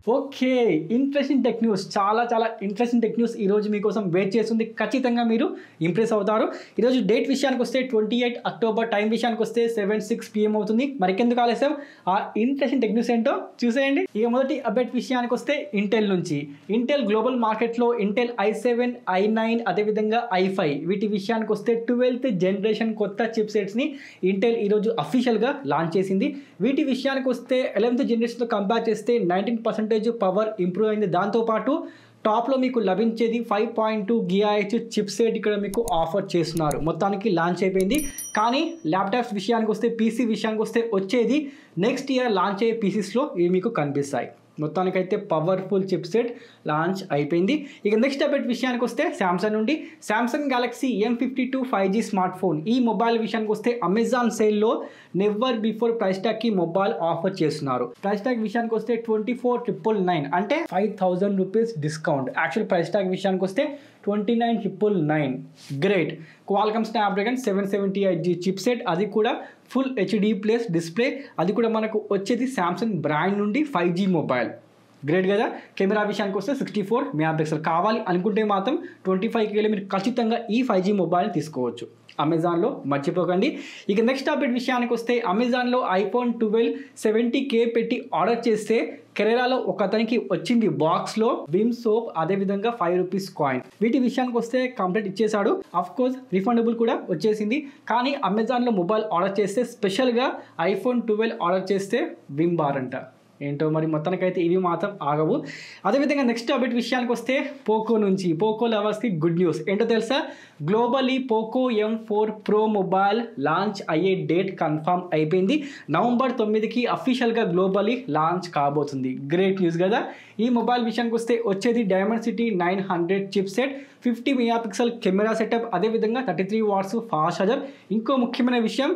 okay interesting tech news చాలా చాలా interesting tech news ఈరోజు మీకోసం వెయిట్ చేస్తుంది ఖచ్చితంగా మీరు ఇంప్రెస్ అవుతారు ఈరోజు డేట్ విషయానికి వస్తే ట్వంటీ ఎయిట్ అక్టోబర్ టైం విషయానికి వస్తే సెవెన్ సిక్స్ పిఎం అవుతుంది మరికెందుకు ఆలస్యం ఆ ఇంట్రెస్టింగ్ టెక్ న్యూస్ ఏంటో చూసేయండి ఇక మొదటి అప్డేట్ విషయానికి వస్తే ఇంటెల్ నుంచి ఇంటెల్ గ్లోబల్ మార్కెట్లో Intel i seven i nine అదేవిధంగా ఐ ఫైవ్ వీటి విషయానికి వస్తే ట్వెల్త్ జనరేషన్ కొత్త చిప్ సెట్స్ని ఇంటెల్ ఈరోజు అఫీషియల్గా లాంచ్ చేసింది వీటి విషయానికి వస్తే ఎలెవెంత్ జనరేషన్తో కంపేర్ చేస్తే నైన్టీన్ పర్సెంటేజ్ పవర్ ఇంప్రూవ్ అయింది దాంతోపాటు టాప్లో మీకు లభించేది ఫైవ్ పాయింట్ టూ గియాహెచ్ చిప్ సెట్ ఇక్కడ మీకు ఆఫర్ చేస్తున్నారు మొత్తానికి లాంచ్ అయిపోయింది కానీ ల్యాప్టాప్స్ విషయానికి వస్తే పీసీ విషయానికి వస్తే వచ్చేది నెక్స్ట్ ఇయర్ లాంచ్ అయ్యే పీసీస్లో ఇవి మీకు కనిపిస్తాయి మొత్తానికైతే పవర్ఫుల్ చిప్ సెట్ లాంచ్ అయిపోయింది ఇక నెక్స్ట్ అప్డేట్ విషయానికి వస్తే శాంసంగ్ నుండి Samsung Galaxy M fifty two five G smart phone ఈ మొబైల్ విషయానికి వస్తే అమెజాన్ సేల్లో నెవర్ బిఫోర్ ప్రైస్ ట్యాగ్కి మొబైల్ ఆఫర్ చేస్తున్నారు ప్రైస్ ట్యాగ్ విషయానికి వస్తే ట్వంటీ ఫోర్ ట్రిపుల్ నైన్ అంటే five thousand rupees discount actual price tag విషయానికి వస్తే twenty nine triple nine great Qualcomm Snapdragon seven seventy eight G chip set అది కూడా full HD plus display అది కూడా మనకు వచ్చేది శాంసంగ్ బ్రాండ్ నుండి ఫైవ్ జీ మొబైల్ గ్రేట్ కదా కెమెరా విషయానికి వస్తే సిక్స్టీ ఫోర్ మెగా పిక్సెల్ కావాలి అనుకుంటే మాత్రం ట్వంటీ ఫైవ్ కేలో మీరు ఖచ్చితంగా ఈ ఫైవ్ జీ మొబైల్ తీసుకోవచ్చు అమెజాన్లో మర్చిపోకండి ఇక నెక్స్ట్ అప్డేట్ విషయానికి వస్తే అమెజాన్లో ఐఫోన్ ట్వెల్వ్ సెవెంటీ కే పెట్టి ఆర్డర్ చేస్తే కెనడాలో ఒక అతనికి వచ్చింది బాక్స్లో విమ్ సోప్ అదేవిధంగా ఫైవ్ రూపీస్ కాయిన్ వీటి విషయానికి వస్తే కంప్లీట్ ఇచ్చేసాడు అఫ్ కోర్స్ రిఫండబుల్ కూడా వచ్చేసింది కానీ అమెజాన్లో మొబైల్ ఆర్డర్ చేస్తే స్పెషల్గా ఐఫోన్ ట్వెల్వ్ ఆర్డర్ చేస్తే విమ్ బార్ అంట ఏంటో మరి మొత్తానికైతే ఇవి మాత్రం ఆగవు అదేవిధంగా నెక్స్ట్ అప్డేట్ విషయానికి వస్తే పోకో నుంచి పోకో లవర్స్కి గుడ్ న్యూస్ ఏంటో తెలుసా globally Poco M four Pro mobile launch అయ్యే డేట్ కన్ఫర్మ్ అయిపోయింది నవంబర్ తొమ్మిదికి అఫీషియల్గా గ్లోబలీ లాంచ్ కాబోతుంది గ్రేట్ న్యూస్ కదా ఈ మొబైల్ విషయానికి వస్తే వచ్చేది Dimensity nine hundred chip set fifty mega pixel camera setup అదేవిధంగా thirty three watts fast charger ఇంకో ముఖ్యమైన విషయం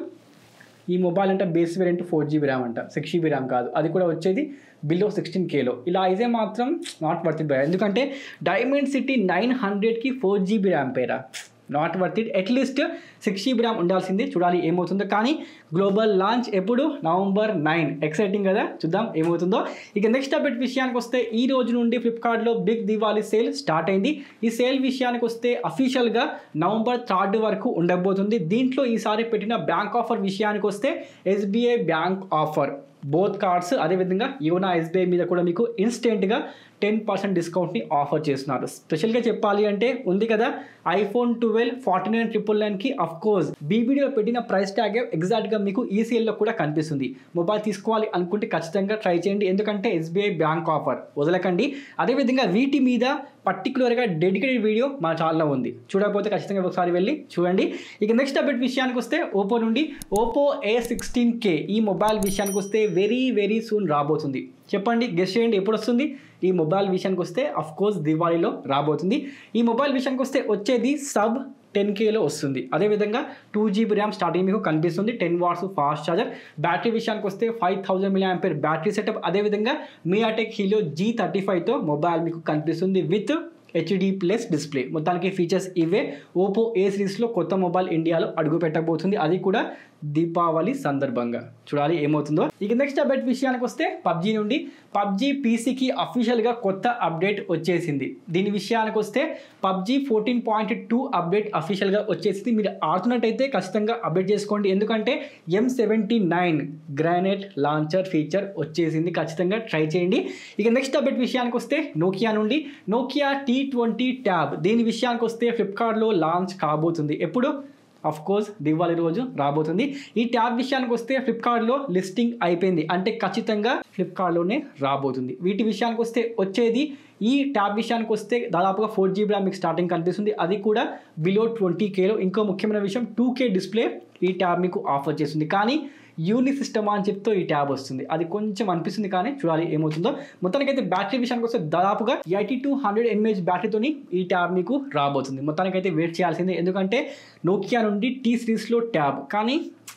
ఈ మొబైల్ అంటే base variant four GB RAM అంట సిక్స్ జీబీ ర్యామ్ కాదు అది కూడా వచ్చేది బిలో సిక్స్టీన్ కేలో ఇలా అయితే మాత్రం నాట్ వర్త్ ఇట్ ఎందుకంటే డైమండ్ సిటీ నైన్ హండ్రెడ్కి ఫోర్ జీబీ ర్యామ్ పేరా not worth it at least six GB RAM ఉండాల్సింది చూడాలి ఏమవుతుందో కానీ గ్లోబల్ లాంచ్ ఎప్పుడు నవంబర్ నైన్ ఎక్సైటింగ్ కదా చూద్దాం ఏమవుతుందో ఇక నెక్స్ట్ అప్డేట్ విషయానికి వస్తే ఈ రోజు నుండి ఫ్లిప్కార్ట్లో బిగ్ దివాళీ సేల్ స్టార్ట్ అయింది ఈ సేల్ విషయానికి వస్తే అఫీషియల్గా నవంబర్ థర్డ్ వరకు ఉండబోతుంది దీంట్లో ఈసారి పెట్టిన బ్యాంక్ ఆఫర్ విషయానికి వస్తే SBI bank offer both cards అదేవిధంగా యోనా ఎస్బీఐ మీద కూడా మీకు ఇన్స్టెంట్గా టెన్ పర్సెంట్ డిస్కౌంట్ని ఆఫర్ చేస్తున్నారు స్పెషల్గా చెప్పాలి అంటే ఉంది కదా iPhone twelve forty nine triple నైన్కి అఫ్ కోర్స్ బీబీడీలో పెట్టిన ప్రైస్ ట్యాగ్ ఎగ్జాక్ట్గా మీకు ఈ సేల్లో కూడా కనిపిస్తుంది మొబైల్ తీసుకోవాలి అనుకుంటే ఖచ్చితంగా ట్రై చేయండి ఎందుకంటే ఎస్బీఐ బ్యాంక్ ఆఫర్ వదలకండి అదేవిధంగా వీటి మీద పర్టికులర్గా డెడికేటెడ్ వీడియో మా ఛానల్లో ఉంది చూడకపోతే ఖచ్చితంగా ఒకసారి వెళ్ళి చూడండి ఇక నెక్స్ట్ అప్డేట్ విషయానికి వస్తే ఓపో నుండి ఓపో ఏ సిక్స్టీన్ కే ఈ మొబైల్ విషయానికి వస్తే వెరీ వెరీ సూన్ రాబోతుంది చెప్పండి గెస్ట్ చేయండి ఎప్పుడు వస్తుంది ఈ మొబైల్ విషయానికి వస్తే అఫ్ కోర్స్ దివాళీలో రాబోతుంది ఈ మొబైల్ విషయానికి వస్తే వచ్చేది సబ్ టెన్ కేలో వస్తుంది అదేవిధంగా టూ జీబీ ర్యామ్ స్టార్టింగ్ మీకు కనిపిస్తుంది ten watts fast charger battery విషయానికి వస్తే five thousand milliampere battery setup అదేవిధంగా మియాటెక్ హీలియో జీ థర్టీ ఫైవ్తో మొబైల్ మీకు కనిపిస్తుంది విత్ హెచ్డి ప్లస్ డిస్ప్లే మొత్తానికి ఫీచర్స్ ఇవే ఓపో ఏ సిరీస్లో కొత్త మొబైల్ ఇండియాలో అడుగు పెట్టబోతుంది అది కూడా దీపావళి సందర్భంగా చూడాలి ఏమవుతుందో ఇక నెక్స్ట్ అప్డేట్ విషయానికి వస్తే పబ్జీ నుండి పబ్జీ పీసీకి అఫీషియల్గా కొత్త అప్డేట్ వచ్చేసింది దీని విషయానికి వస్తే PUBG fourteen point two update అఫీషియల్గా వచ్చేసింది మీరు ఆడుతున్నట్టయితే ఖచ్చితంగా అప్డేట్ చేసుకోండి ఎందుకంటే M seventy nine grenade launcher feature వచ్చేసింది ఖచ్చితంగా ట్రై చేయండి ఇక నెక్స్ట్ అప్డేట్ విషయానికి వస్తే నోకియా నుండి నోకియా టీ ట్వంటీ ట్యాబ్ దీని విషయానికి వస్తే ఫ్లిప్కార్ట్లో లాంచ్ కాబోతుంది ఎప్పుడు అఫ్ కోర్స్ దివాళీ రోజు రాబోతుంది ఈ ట్యాబ్ విషయానికి వస్తే ఫ్లిప్కార్ట్లో లిస్టింగ్ అయిపోయింది అంటే ఖచ్చితంగా ఫ్లిప్కార్ట్లోనే రాబోతుంది వీటి విషయానికి వస్తే వచ్చేది ఈ ట్యాబ్ విషయానికి వస్తే దాదాపుగా ఫోర్ జీబీ ర్యామ్ మీకు స్టార్టింగ్ కనిపిస్తుంది అది కూడా బిలో ట్వంటీ కేలో ఇంకో ముఖ్యమైన విషయం టూ కే డిస్ప్లే ఈ ట్యాబ్ మీకు ఆఫర్ చేస్తుంది కానీ యూని సిస్టమ్ అని చెప్తూ ఈ ట్యాబ్ వస్తుంది అది కొంచెం అనిపిస్తుంది కానీ చూడాలి ఏమవుతుందో మొత్తానికైతే బ్యాటరీ విషయానికి వస్తే దాదాపుగా ఎయిటీ టూ హండ్రెడ్ ఎంఏహెచ్ బ్యాటరీతోని ఈ ట్యాబ్ మీకు రాబోతుంది మొత్తానికైతే వెయిట్ చేయాల్సిందే ఎందుకంటే నోకియా నుండి టీ సిరీస్లో ట్యాబ్ కానీ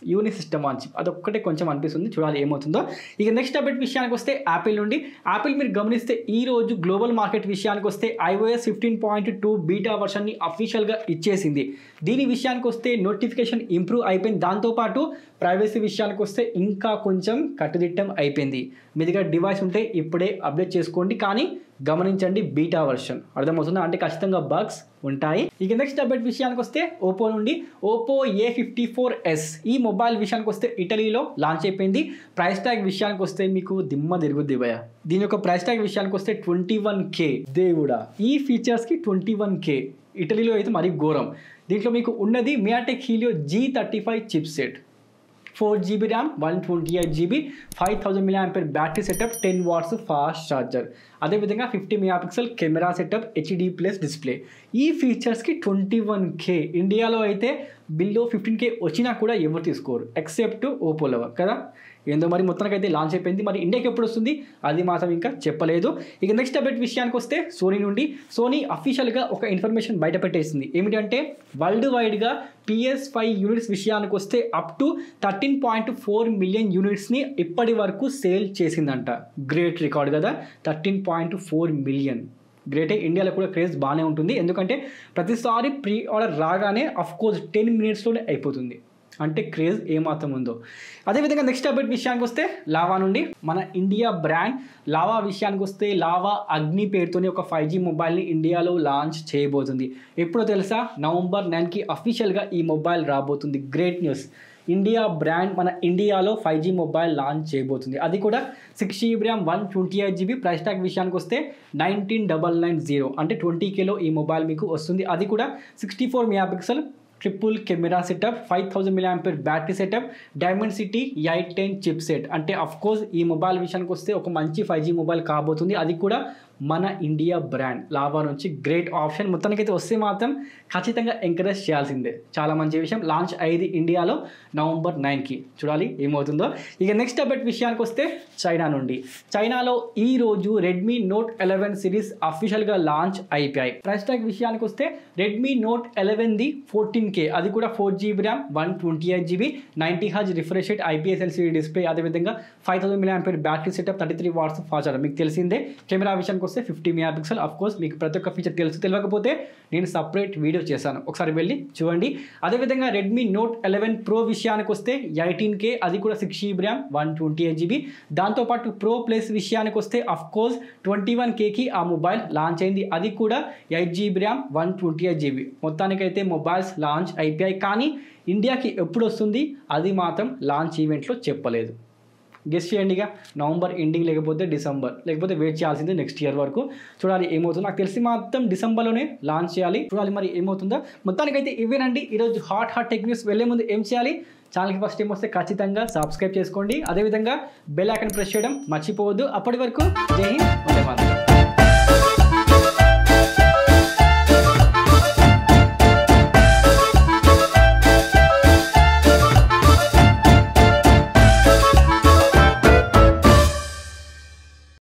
యూని సిస్టమ్ ఆన్ చిప్ అదొక్కటే కొంచెం అనిపిస్తుంది చూడాలి ఏమవుతుందో ఇక నెక్స్ట్ అప్డేట్ విషయానికి వస్తే యాపిల్ నుండి యాపిల్ మీరు గమనిస్తే ఈ రోజు గ్లోబల్ మార్కెట్ విషయానికి వస్తే iOS fifteen point two beta వర్షన్ని అఫీషియల్గా ఇచ్చేసింది దీని విషయానికి వస్తే నోటిఫికేషన్ ఇంప్రూవ్ అయిపోయింది దాంతోపాటు ప్రైవసీ విషయానికి వస్తే ఇంకా కొంచెం కట్టుదిట్టం అయిపోయింది మీ దగ్గర డివైస్ ఉంటే ఇప్పుడే అప్డేట్ చేసుకోండి కానీ గమనించండి బీటా వర్షన్ అర్థమవుతుందా అంటే ఖచ్చితంగా బగ్స్ ఉంటాయి ఇక నెక్స్ట్ అప్డేట్ విషయానికి వస్తే ఓపో నుండి Oppo A fifty four S ఈ మొబైల్ విషయానికి వస్తే ఇటలీలో లాంచ్ అయిపోయింది ప్రైస్ ట్యాగ్ విషయానికి వస్తే మీకు దిమ్మ తిరుగుద్ది భయ దీని యొక్క ప్రైస్ ట్యాగ్ విషయానికి వస్తే ట్వంటీ వన్ కే దేవుడా ఈ ఫీచర్స్కి ట్వంటీ వన్ కే ఇటలీలో అయితే మరీ ఘోరం దీంట్లో మీకు ఉన్నది MediaTek Helio G thirty five chip set four GB RAM one twenty eight GB five thousand milliampere battery setup ten watts fast charger అదేవిధంగా fifty megapixel camera setup HD plus display ఈ ఫీచర్స్కి twenty one కే ఇండియాలో అయితే బిల్లో fifteen కే వచ్చినా కూడా ఎవరు తీసుకోరు ఎక్సెప్ట్ ఓపోలో కదా ఏందో మరి మొత్తానికి అయితే లాంచ్ అయిపోయింది మరి ఇండియాకి ఎప్పుడు వస్తుంది అది మాత్రం ఇంకా చెప్పలేదు ఇక నెక్స్ట్ అప్డేట్ విషయానికి వస్తే సోనీ నుండి సోనీ అఫీషియల్గా ఒక ఇన్ఫర్మేషన్ బయట పెట్టేసింది ఏమిటంటే వరల్డ్ వైడ్గా పిఎస్ ఫైవ్ యూనిట్స్ విషయానికి వస్తే up to thirteen point four million యూనిట్స్ని ఇప్పటి వరకు సేల్ చేసిందంట గ్రేట్ రికార్డ్ కదా థర్టీన్ పాయింట్ ఫోర్ మిలియన్ గ్రేటే ఇండియాలో కూడా క్రేజ్ బాగానే ఉంటుంది ఎందుకంటే ప్రతిసారి ప్రీ ఆర్డర్ రాగానే అఫ్ కోర్స్ టెన్ మినిట్స్లోనే అయిపోతుంది అంటే క్రేజ్ ఏమాత్రం ఉందో అదేవిధంగా నెక్స్ట్ అప్డేట్ విషయానికి వస్తే లావా నుండి మన ఇండియా బ్రాండ్ లావా విషయానికి వస్తే లావా అగ్ని పేరుతోనే ఒక ఫైవ్ జీ మొబైల్ని ఇండియాలో లాంచ్ చేయబోతుంది ఎప్పుడో తెలుసా నవంబర్ నైన్కి అఫీషియల్గా ఈ మొబైల్ రాబోతుంది గ్రేట్ న్యూస్ ఇండియా బ్రాండ్ మన ఇండియాలో ఫైవ్ జీ మొబైల్ లాంచ్ చేయబోతుంది అది కూడా six GB RAM one twenty eight GB price tag విషయానికి వస్తే నైన్టీన్ డబల్ నైన్ జీరో అంటే ట్వంటీ కేలో ఈ మొబైల్ మీకు వస్తుంది అది కూడా sixty four mega pixel triple camera setup five thousand milliampere battery setup Dimensity eight ten chip set అంటే అఫ్ కోర్స్ ఈ మొబైల్ విషయానికి వస్తే ఒక మంచి ఫైవ్ జీ మొబైల్ కాబోతుంది అది కూడా మన ఇండియా బ్రాండ్ లావా నుంచి గ్రేట్ ఆప్షన్ మొత్తానికైతే వస్తే మాత్రం ఖచ్చితంగా ఎంకరేజ్ చేయాల్సిందే చాలా మంచి విషయం లాంచ్ అయ్యేది ఇండియాలో నవంబర్ నైన్కి చూడాలి ఏమవుతుందో ఇక నెక్స్ట్ అప్డేట్ విషయానికి వస్తే చైనా నుండి చైనాలో ఈ రోజు రెడ్మీ నోట్ ఎలెవెన్ సిరీస్ అఫీషియల్గా లాంచ్ అయిపోయాయి ప్రైస్ ట్యాగ్ విషయానికి వస్తే రెడ్మీ నోట్ ఎలెవెన్ది ఫోర్టీన్ కే అది కూడా four GB RAM one twenty eight GB ninety హజ్ refresh rate IPS LCD display అదేవిధంగా five thousand milliampere battery setup thirty three watts fast మీకు తెలిసిందే కెమెరా విషయానికి వస్తే fifty mega pixel of course మీకు ప్రతి ఒక్క ఫీచర్ తెలుసు తెలియకపోతే నేను సపరేట్ వీడియో చేశాను ఒకసారి వెళ్ళి చూడండి అదేవిధంగా రెడ్మీ నోట్ ఎలెవెన్ ప్రో విషయానికి వస్తే ఎయిటీన్ కే అది కూడా six GB RAM one twenty eight GB దాంతోపాటు ప్రో ప్లస్ విషయానికి వస్తే అఫ్ కోర్స్ ట్వంటీ వన్ కేకి ఆ మొబైల్ లాంచ్ అయింది అది కూడా eight GB RAM one twenty eight GB మొత్తానికైతే మొబైల్స్ లాంచ్ అయిపోయాయి కానీ ఇండియాకి ఎప్పుడు వస్తుంది అది మాత్రం లాంచ్ ఈవెంట్లో చెప్పలేదు గెస్ట్ చేయండిగా నవంబర్ ఎండింగ్ లేకపోతే డిసెంబర్ లేకపోతే వెయిట్ చేయాల్సింది నెక్స్ట్ ఇయర్ వరకు చూడాలి ఏమవుతుందో నాకు తెలిసి మాత్రం డిసెంబర్లోనే లాంచ్ చేయాలి చూడాలి మరి ఏమవుతుందో మొత్తానికైతే ఇవేనండి ఈరోజు హాట్ హాట్ టెక్నిక్స్ వెళ్ళే ముందు ఏం చేయాలి ఛానల్కి ఫస్ట్ టైం వస్తే ఖచ్చితంగా సబ్స్క్రైబ్ చేసుకోండి అదేవిధంగా బెల్ ఐకన్ ప్రెస్ చేయడం మర్చిపోవద్దు అప్పటి వరకు జై హింద్ వందే మాతరం